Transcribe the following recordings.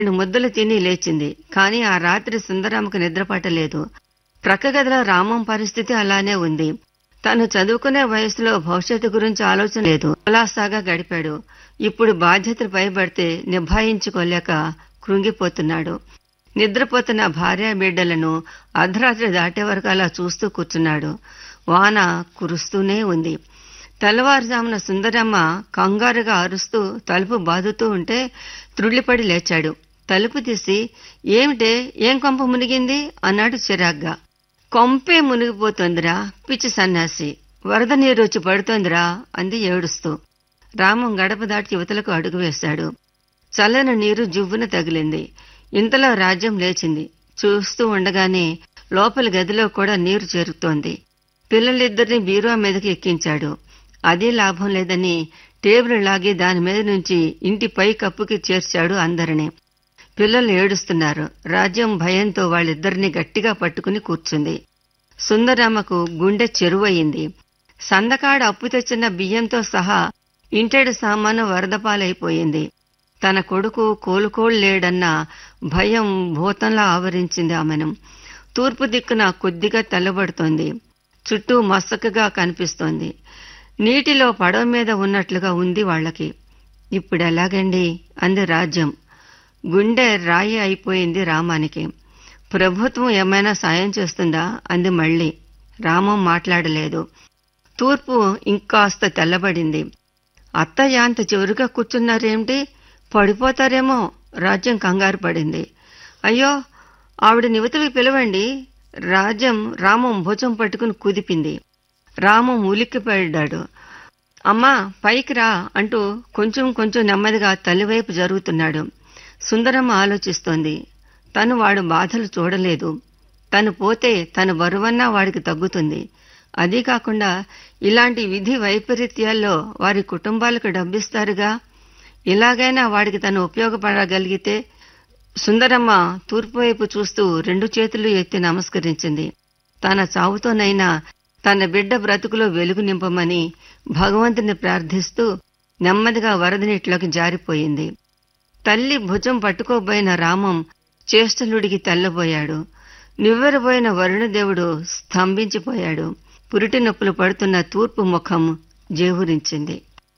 రెండు ముద్దలు తిని లేచింది కాని ఆ రాత్రి సుందరామకు నిద్ర పట్టలేదు ప్రక్క గదిలో రామం పరిస్థితి అలానే ఉంది తను చదువుకునే వయసులో భవిష్యత్తు గురించి ఆలోచన లేదు కులాసాగా గడిపాడు ఇప్పుడు బాధ్యతలు పైబడితే నిభాయించుకోలేక కృంగిపోతున్నాడు నిద్రపోతున్న భార్య బిడ్డలను అర్ధరాత్రి దాటే వరకు అలా చూస్తూ కూర్చున్నాడు వాన కురుస్తూనే ఉంది తెల్లవారుజామున సుందరమ్మ కంగారుగా అరుస్తూ తలుపు బాదుతూ ఉంటే త్రుళ్ళిపడి లేచాడు తలుపు తీసి ఏమిటే ఏం కొంప మునిగింది అన్నాడు చిరాగ్గా కొంపే మునిగిపోతోందిరా పిచ్చి సన్యాసి వరద నీరు వచ్చి పడుతోందిరా అంది ఏడుస్తూ రామం గడప దాటి యువతలకు అడుగు వేశాడు చల్లని నీరు జువ్వున తగిలింది ఇంతలో రాజ్యం లేచింది చూస్తూ ఉండగానే లోపలి గదిలో కూడా నీరు చేరుతోంది పిల్లలిద్దరిని బీరువా మీదకి ఎక్కించాడు అదే లాభం లేదని టేబుల్ లాగి దాని మీద నుంచి ఇంటి పై కప్పుకి చేర్చాడు అందరినీ పిల్లలు ఏడుస్తున్నారు రాజ్యం భయంతో వాళ్ళిద్దరిని గట్టిగా పట్టుకుని కూర్చుంది సుందరామకు గుండె చెరువయింది సందకాడ అప్పు తెచ్చిన బియ్యంతో సహా ఇంటెడు సామాను వరదపాలైపోయింది తన కొడుకు కోలుకోలేడన్న భయం భూతంలా ఆవరించింది ఆమెను తూర్పు దిక్కున కొద్దిగా తెల్లబడుతోంది చుట్టూ మసకగా కనిపిస్తోంది నీటిలో పడవ మీద ఉన్నట్లుగా ఉంది వాళ్ళకి ఇప్పుడు ఎలాగండి అంది రాజ్యం గుండె రాయి అయిపోయింది రామానికి ప్రభుత్వం ఏమైనా సాయం చేస్తుందా అంది మళ్ళీ రామం మాట్లాడలేదు తూర్పు ఇంకాస్త తెల్లబడింది అత్తయ్య అంత చివరిగా కూర్చున్నారేమిటి పడిపోతారేమో రాజ్యం కంగారు పడింది అయ్యో ఆవిడ నివతలకి పిలవండి రాజ్యం రామం భుజం పట్టుకుని కుదిపింది రామం ఉలిక్కిపడ్డాడు అమ్మా పైకి రా అంటూ కొంచెం కొంచెం నెమ్మదిగా తల్లివైపు జరుగుతున్నాడు సుందరమ్మ ఆలోచిస్తోంది తను వాడు బాధలు చూడలేదు తను పోతే తన బరువన్నా వాడికి తగ్గుతుంది అదీ కాకుండా ఇలాంటి విధి వైపరీత్యాల్లో వారి కుటుంబాలకు డబ్బిస్తారుగా ఇలాగైనా వాడికి తను ఉపయోగపడగలిగితే సుందరమ్మ తూర్పు వైపు చూస్తూ రెండు చేతులు ఎత్తి నమస్కరించింది తన చావుతోనైనా తన బిడ్డ బ్రతుకులో వెలుగు నింపమని భగవంతుని ప్రార్థిస్తూ నెమ్మదిగా వరదనీటిలోకి జారిపోయింది తల్లి భుజం పట్టుకోబోయిన రామం చేష్టలుడికి తెల్లబోయాడు నివ్వెరబోయిన వరుణదేవుడు స్తంభించిపోయాడు పురిటి నొప్పులు పడుతున్న తూర్పు ముఖం జేవురించింది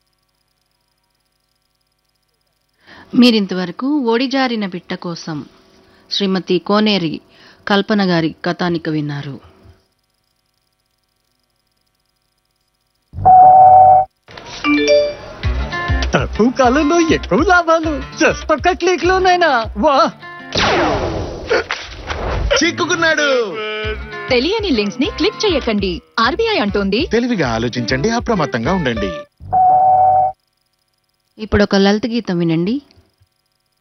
మీరింతవరకు ఓడిజారిన బిట్ట కోసం శ్రీమతి కోనేరి కల్పన గారి కథానిక విన్నారు తక్కువ కాలంలో ఎక్కువ లాభాలు జస్ట్ ఒక్క క్లిక్ లోనైనా వా చిక్కుకున్నాడు తెలియని లింక్స్ ని క్లిక్ చేయకండి ఆర్బీఐ అంటోంది తెలివిగా ఆలోచించండి అప్రమత్తంగా ఉండండి ఇప్పుడు ఒక లలిత గీతం వినండి